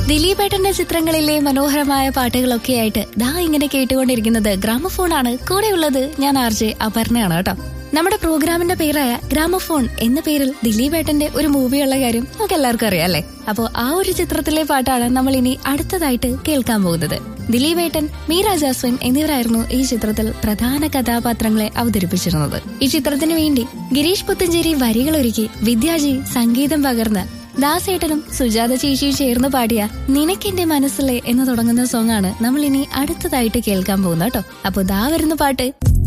ദിലീപേട്ടന്റെ ചിത്രങ്ങളിലെ മനോഹരമായ പാട്ടുകളൊക്കെ ആയിട്ട് ദാ ഇങ്ങനെ കേട്ടുകൊണ്ടിരിക്കുന്നത് ഗ്രാമഫോണാണ് കൂടെയുള്ളത് ഞാൻ ആർ ജെ അപർണയാണ് കേട്ടോ നമ്മുടെ പ്രോഗ്രാമിന്റെ പേരായ ഗ്രാമഫോൺ എന്ന പേരിൽ ദിലീപേട്ടന്റെ ഒരു മൂവിയുള്ള കാര്യം നമുക്ക് എല്ലാവർക്കും അറിയാം അല്ലേ അപ്പോ ആ ഒരു ചിത്രത്തിലെ പാട്ടാണ് നമ്മൾ ഇനി അടുത്തതായിട്ട് കേൾക്കാൻ പോകുന്നത് ദിലീപേട്ടൻ മീര ജാസ്മിൻ എന്നിവരായിരുന്നു ഈ ചിത്രത്തിൽ പ്രധാന കഥാപാത്രങ്ങളെ അവതരിപ്പിച്ചിരുന്നത് ഈ ചിത്രത്തിന് വേണ്ടി ഗിരീഷ് പുത്തഞ്ചേരി വരികളൊരുക്കി വിദ്യാജി സംഗീതം പകർന്ന് ദാസേട്ടനും സുജാത ചേച്ചിയും ചേർന്ന് പാടിയ നിനക്കെന്റെ മനസ്സിലെ എന്ന് തുടങ്ങുന്ന സോങ് ആണ് നമ്മൾ ഇനി അടുത്തതായിട്ട് കേൾക്കാൻ പോകുന്നത് കേട്ടോ അപ്പൊ ദാ വരുന്ന പാട്ട്